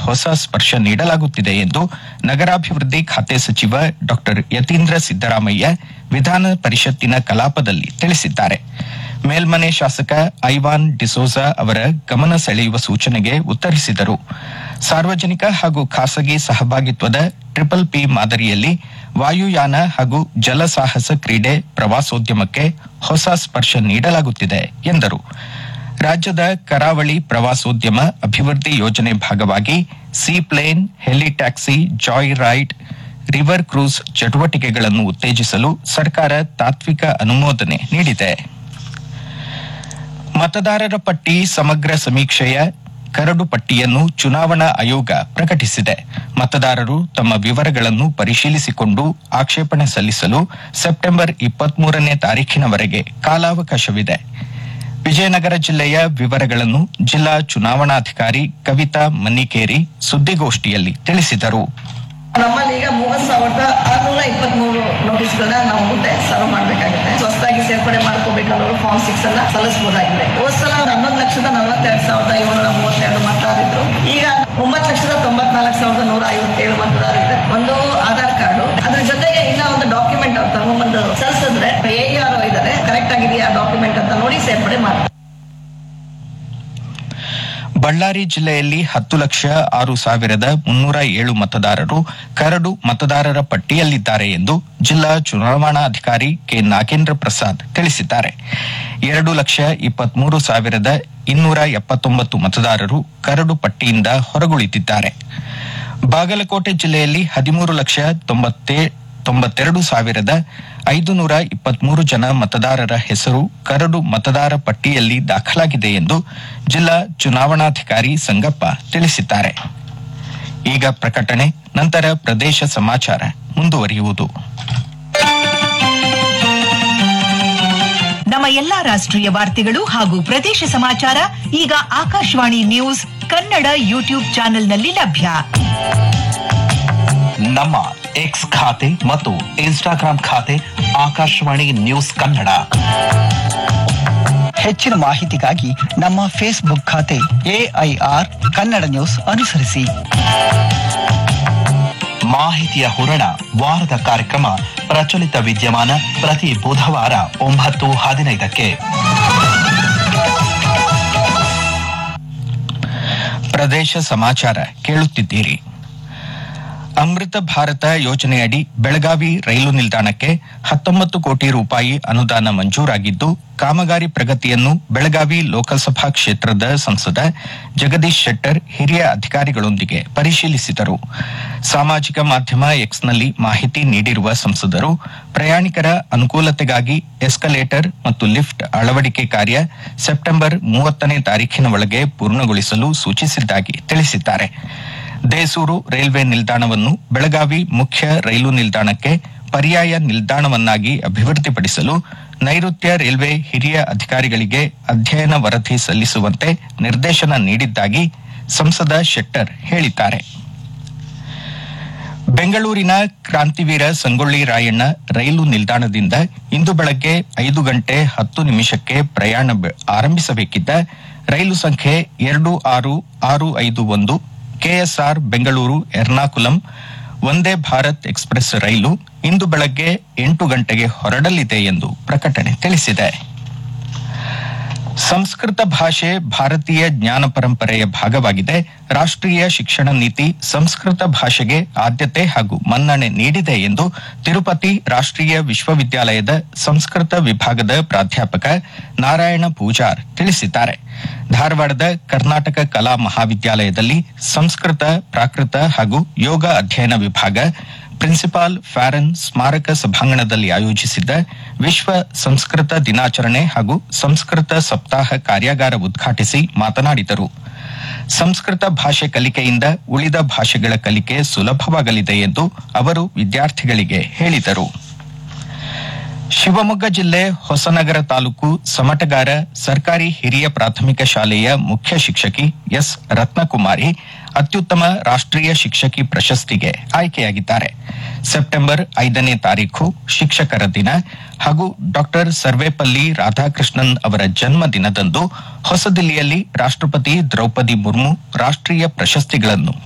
ಹೊಸ ಸ್ಪರ್ಶ ನೀಡಲಾಗುತ್ತಿದೆ ಎಂದು ನಗರಾಭಿವೃದ್ಧಿ ಖಾತೆ ಸಚಿವ ಡಾಕ್ಟರ್ ಯತೀಂದ್ರ ಸಿದ್ದರಾಮಯ್ಯ ವಿಧಾನ ಪರಿಷತ್ತಿನ ಕಲಾಪದಲ್ಲಿ ತಿಳಿಸಿದ್ದಾರೆ ಮೇಲ್ಮನೆ ಶಾಸಕ ಐವಾನ್ ಡಿಸೋಜಾ ಅವರ ಗಮನ ಸೆಳೆಯುವ ಸೂಚನೆಗೆ ಉತ್ತರಿಸಿದರು ಸಾರ್ವಜನಿಕ ಹಾಗೂ ಖಾಸಗಿ ಸಹಭಾಗಿತ್ವದ ಟ್ರಿಪಲ್ ಪಿ ಮಾದರಿಯಲ್ಲಿ ವಾಯುಯಾನ ಹಾಗೂ ಜಲಸಾಹಸ ಕ್ರೀಡೆ ಪ್ರವಾಸೋದ್ಯಮಕ್ಕೆ ಹೊಸ ಸ್ಪರ್ಶ ನೀಡಲಾಗುತ್ತಿದೆ ಎಂದರು ರಾಜ್ಯದ ಕರಾವಳಿ ಪ್ರವಾಸೋದ್ಯಮ ಅಭಿವೃದ್ಧಿ ಯೋಜನೆ ಭಾಗವಾಗಿ seaplane heli taxi joy ride river cruise ಚಟುವಟಿಕೆಗಳನ್ನು ಉತ್ತೇಜಿಸಲು ಸರ್ಕಾರ ತಾತ್ವಿಕ ಅನುಮೋದನೆ ನೀಡಿದೆ ಮತದಾರರ ಪಟ್ಟಿ ಸಮಗ್ರ ಸಮೀಕ್ಷೆಯ ಕರಡು ಪಟ್ಟಿಯನ್ನು ಚುನಾವಣಾ ಆಯೋಗ ಪ್ರಕಟಿಸಿದೆ ಮತದಾರರು ತಮ್ಮ ವಿವರಗಳನ್ನು ಪರಿಶೀಲಿಸಿಕೊಂಡು ಆಕ್ಷೇಪಣೆ ಸಲ್ಲಿಸಲು ಸೆಪ್ಟೆಂಬರ್ ಇಪ್ಪತ್ಮೂರನೇ ತಾರೀಖಿನವರೆಗೆ ಕಾಲಾವಕಾಶವಿದೆ ವಿಜಯನಗರ ಜಿಲ್ಲೆಯ ವಿವರಗಳನ್ನು ಜಿಲ್ಲಾ ಚುನಾವಣಾಧಿಕಾರಿ ಕವಿತಾ ಮನ್ನಿಕೇರಿ ಸುದ್ದಿಗೋಷ್ಠಿಯಲ್ಲಿ ತಿಳಿಸಿದರು ನಮ್ಮಲ್ಲಿ ಈಗ ಮೂವತ್ ಸಾವಿರದ ಆರ್ನೂರ ಇಪ್ಪತ್ಮೂರು ನೋಟಿಸ್ಗಳನ್ನ ನಾವು ಮುಂದೆ ಸರ್ವ್ ಮಾಡಬೇಕಾಗುತ್ತೆ ಹೊಸದಾಗಿ ಸೇರ್ಪಡೆ ಮಾಡ್ಕೋಬೇಕನ್ನೋರು ಫಾರ್ಮ್ ಸಿಕ್ಸ್ ಅನ್ನ ಸಲ್ಲಿಸಬಹುದಾಗಿದೆ ಹೋದ್ ಸಲ ಹನ್ನೊಂದು ಲಕ್ಷದ ನಲವತ್ತೆರಡು ಸಾವಿರದ ಏಳ್ನೂರ ಮೂವತ್ತೆರಡು ಮತದಾರರಿದ್ರು ಈಗ ಒಂಬತ್ತು ಲಕ್ಷದ ತೊಂಬತ್ನಾಲ್ಕು ಸಾವಿರದ ನೂರ ಐವತ್ತೇಳು ಮತದಾರರಿದೆ ಒಂದು ಆಧಾರ್ ಕಾರ್ಡು ಅದ್ರ ಜೊತೆಗೆ ಇನ್ನ ಒಂದು ಡಾಕ್ಯುಮೆಂಟ್ ಅವ್ರು ತಗೊಂಡ್ಬಂದು ಸಲ್ಲಿಸಿದ್ರೆ ಎ ಆರ್ ಇದ್ದಾರೆ ಕರೆಕ್ಟ್ ಆಗಿದೆಯಾ ಡಾಕ್ಯುಮೆಂಟ್ ಅಂತ ನೋಡಿ ಸೇರ್ಪಡೆ ಮಾಡ್ತಾರೆ ಬಳ್ಳಾರಿ ಜಿಲ್ಲೆಯಲ್ಲಿ ಹತ್ತು ಲಕ್ಷ ಆರು ಸಾವಿರದ ಮುನ್ನೂರ ಏಳು ಮತದಾರರು ಕರಡು ಮತದಾರರ ಪಟ್ಟಿಯಲ್ಲಿದ್ದಾರೆ ಎಂದು ಜಿಲ್ಲಾ ಚುನಾವಣಾಧಿಕಾರಿ ಕೆ ನಾಗೇಂದ್ರ ಪ್ರಸಾದ್ ತಿಳಿಸಿದ್ದಾರೆ ಎರಡು ಲಕ್ಷ ಇಪ್ಪತ್ಮೂರು ಸಾವಿರದ ಇನ್ನೂರ ಎಪ್ಪತ್ತೊಂಬತ್ತು ಮತದಾರರು ಕರಡು ಪಟ್ಟಿಯಿಂದ ಹೊರಗುಳಿದಿದ್ದಾರೆ ಬಾಗಲಕೋಟೆ ಜಿಲ್ಲೆಯಲ್ಲಿ ಹದಿಮೂರು ಲಕ್ಷ ತೊಂಬತ್ತೇ ತೊಂಬತ್ತೆರಡು ಸಾವಿರದ ಐದುನೂರ ಇಪ್ಪತ್ಮೂರು ಜನ ಮತದಾರರ ಹೆಸರು ಕರಡು ಮತದಾರ ಪಟ್ಟಿಯಲ್ಲಿ ದಾಖಲಾಗಿದೆ ಎಂದು ಜಿಲ್ಲಾ ಚುನಾವಣಾಧಿಕಾರಿ ಸಂಗಪ್ಪ ತಿಳಿಸಿದ್ದಾರೆ ಈಗ ಪ್ರಕಟಣೆ ನಂತರ ಪ್ರದೇಶ ಸಮಾಚಾರ ಮುಂದುವರಿಯುವುದು ನಮ್ಮ ಎಲ್ಲಾ ರಾಷ್ಟ್ರೀಯ ವಾರ್ತೆಗಳು ಹಾಗೂ ಪ್ರದೇಶ ಸಮಾಚಾರ ಈಗ ಆಕಾಶವಾಣಿ ನ್ಯೂಸ್ ಕನ್ನಡ ಯೂಟ್ಯೂಬ್ ಚಾನೆಲ್ನಲ್ಲಿ ಲಭ್ಯ ನಮ್ಮ ಎಕ್ಸ್ ಖಾತೆ ಮತ್ತು ಇನ್ಸ್ಟಾಗ್ರಾಂ ಖಾತೆ ಆಕಾಶವಾಣಿ ನ್ಯೂಸ್ ಕನ್ನಡ ಹೆಚ್ಚಿನ ಮಾಹಿತಿಗಾಗಿ ನಮ್ಮ ಫೇಸ್ಬುಕ್ ಖಾತೆ ಎಐಆರ್ ಕನ್ನಡ ನ್ಯೂಸ್ ಅನುಸರಿಸಿ ಮಾಹಿತಿಯ ಹೊರಣ ವಾರದ ಕಾರ್ಯಕ್ರಮ ಪ್ರಚಲಿತ ವಿದ್ಯಮಾನ ಪ್ರತಿ ಬುಧವಾರ ಒಂಬತ್ತು ಹದಿನೈದಕ್ಕೆ ಪ್ರದೇಶ ಸಮಾಚಾರ ಕೇಳುತ್ತಿದ್ದೀರಿ ಅಮೃತ ಭಾರತ ಯೋಜನೆಯಡಿ ಬೆಳಗಾವಿ ರೈಲು ನಿಲ್ದಾಣಕ್ಕೆ ಹತ್ತೊಂಬತ್ತು ಕೋಟಿ ರೂಪಾಯಿ ಅನುದಾನ ಮಂಜೂರಾಗಿದ್ದು ಕಾಮಗಾರಿ ಪ್ರಗತಿಯನ್ನು ಬೆಳಗಾವಿ ಲೋಕಸಭಾ ಕ್ಷೇತ್ರದ ಸಂಸದ ಜಗದೀಶ್ ಶೆಟ್ಟರ್ ಹಿರಿಯ ಅಧಿಕಾರಿಗಳೊಂದಿಗೆ ಪರಿಶೀಲಿಸಿದರು ಸಾಮಾಜಿಕ ಮಾಧ್ಯಮ ಎಕ್ಸ್ನಲ್ಲಿ ಮಾಹಿತಿ ನೀಡಿರುವ ಸಂಸದರು ಪ್ರಯಾಣಿಕರ ಅನುಕೂಲತೆಗಾಗಿ ಎಸ್ಕಲೇಟರ್ ಮತ್ತು ಲಿಫ್ಟ್ ಅಳವಡಿಕೆ ಕಾರ್ಯ ಸೆಪ್ಟೆಂಬರ್ ಮೂವತ್ತನೇ ತಾರೀಖಿನ ಒಳಗೆ ಪೂರ್ಣಗೊಳಿಸಲು ಸೂಚಿಸಿದ್ದಾಗಿ ತಿಳಿಸಿದ್ದಾರೆ ದೇಸೂರು ರೈಲ್ವೆ ನಿಲ್ದಾಣವನ್ನು ಬೆಳಗಾವಿ ಮುಖ್ಯ ರೈಲು ನಿಲ್ದಾಣಕ್ಕೆ ಪರ್ಯಾಯ ನಿಲ್ದಾಣವನ್ನಾಗಿ ಅಭಿವೃದ್ಧಿಪಡಿಸಲು ನೈಋತ್ಯ ರೈಲ್ವೆ ಹಿರಿಯ ಅಧಿಕಾರಿಗಳಿಗೆ ಅಧ್ಯಯನ ವರದಿ ಸಲ್ಲಿಸುವಂತೆ ನಿರ್ದೇಶನ ನೀಡಿದ್ದಾಗಿ ಸಂಸದ ಶೆಟ್ಟರ್ ಹೇಳಿದ್ದಾರೆ ಬೆಂಗಳೂರಿನ ಕ್ರಾಂತಿವೀರ ಸಂಗೊಳ್ಳಿ ರಾಯಣ್ಣ ರೈಲು ನಿಲ್ದಾಣದಿಂದ ಇಂದು ಬೆಳಗ್ಗೆ ಐದು ಗಂಟೆ ಹತ್ತು ನಿಮಿಷಕ್ಕೆ ಪ್ರಯಾಣ ಬೆ- ಆರಂಭಿಸಬೇಕಿದ್ದ ರೈಲು ಸಂಖ್ಯೆ ಎರಡು ಆರು ಆರು ಐದು ಒಂದು ಕೆಎಸ್ಆರ್ ಬೆಂಗಳೂರು ಎರ್ನಾಕುಲಂ ವಂದೇ ಭಾರತ್ ಎಕ್ಸ್ಪ್ರೆಸ್ ರೈಲು ಇಂದು ಬೆಳಗ್ಗೆ ಎಂಟು ಗಂಟೆಗೆ ಹೊರಡಲಿದೆ ಎಂದು ಪ್ರಕಟಣೆ ತಿಳಿಸಿದೆ ಸಂಸ್ಕೃತ ಭಾಷೆ ಭಾರತೀಯ ಜ್ಞಾನ ಪರಂಪರೆಯ ಭಾಗವಾಗಿದೆ ರಾಷ್ಟ್ರೀಯ ಶಿಕ್ಷಣ ನೀತಿ ಸಂಸ್ಕೃತ ಭಾಷೆಗೆ ಆದ್ಯತೆ ಹಾಗೂ ಮನ್ನಣೆ ನೀಡಿದೆ ಎಂದು ತಿರುಪತಿ ರಾಷ್ಟ್ರೀಯ ವಿಶ್ವವಿದ್ಯಾಲಯದ ಸಂಸ್ಕೃತ ವಿಭಾಗದ ಪ್ರಾಧ್ಯಾಪಕ ನಾರಾಯಣ ಪೂಜಾರ್ ತಿಳಿಸಿದ್ದಾರೆ ಧಾರವಾಡದ ಕರ್ನಾಟಕ ಕಲಾ ಮಹಾವಿದ್ಯಾಲಯದಲ್ಲಿ ಸಂಸ್ಕೃತ ಪ್ರಾಕೃತ ಹಾಗೂ ಯೋಗ ಅಧ್ಯಯನ ವಿಭಾಗ ಪ್ರಿನ್ಸಿಪಾಲ್ ಫ್ಯಾರನ್ ಸ್ಮಾರಕ ಸಭಾಂಗಣದಲ್ಲಿ ಆಯೋಜಿಸಿದ್ದ ವಿಶ್ವ ಸಂಸ್ಕೃತ ದಿನಾಚರಣೆ ಹಾಗೂ ಸಂಸ್ಕೃತ ಸಪ್ತಾಹ ಕಾರ್ಯಾಗಾರ ಉದ್ಘಾಟಿಸಿ ಮಾತನಾಡಿದರು ಸಂಸ್ಕೃತ ಭಾಷೆ ಕಲಿಕೆಯಿಂದ ಉಳಿದ ಭಾಷೆಗಳ ಕಲಿಕೆ ಸುಲಭವಾಗಲಿದೆ ಎಂದು ಅವರು ವಿದ್ಯಾರ್ಥಿಗಳಿಗೆ ಹೇಳಿದರು ಶಿವಮೊಗ್ಗ ಜಿಲ್ಲೆ ಹೊಸನಗರ ತಾಲೂಕು ಸಮಟಗಾರ ಸರ್ಕಾರಿ ಹಿರಿಯ ಪ್ರಾಥಮಿಕ ಶಾಲೆಯ ಮುಖ್ಯ ಶಿಕ್ಷಕಿ ಎಸ್ ರತ್ನಕುಮಾರಿ ಅತ್ಯುತ್ತಮ ರಾಷ್ಟ್ರೀಯ ಶಿಕ್ಷಕಿ ಪ್ರಶಸ್ತಿಗೆ ಆಯ್ಕೆಯಾಗಿದ್ದಾರೆ ಸೆಪ್ಟೆಂಬರ್ ಐದನೇ ತಾರೀಖು ಶಿಕ್ಷಕರ ದಿನ ಹಾಗೂ ಡಾಕ್ಟರ್ ಸರ್ವೇಪಲ್ಲಿ ರಾಧಾಕೃಷ್ಣನ್ ಅವರ ಜನ್ಮ ದಿನದಂದು ಹೊಸದಿಲ್ಲಿಯಲ್ಲಿ ರಾಷ್ಟ್ರಪತಿ ದ್ರೌಪದಿ ಮುರ್ಮು ರಾಷ್ಟ್ರೀಯ ಪ್ರಶಸ್ತಿಗಳನ್ನು